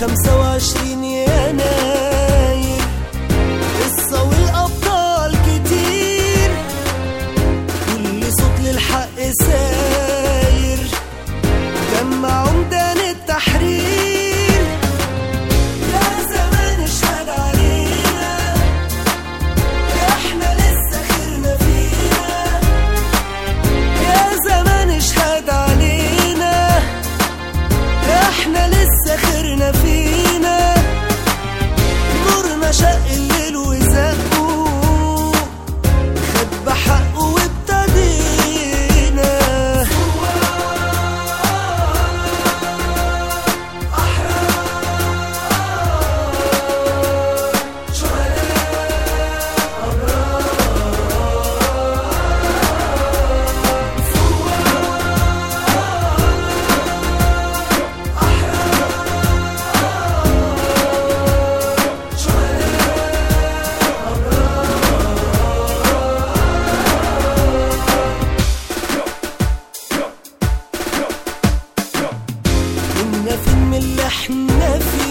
خمسة وعشرين يناير قصة والأبطال كتير كل صوت للحق ساير جمع عمدان التحرير يا زمان اشهد علينا احنا لسه خيرنا فينا يا زمان اشهد علينا احنا لسه خيرنا فينا نورنا شق الليل وزقه خد بحقه وابتدينا كنا فين من اللي احنا فيه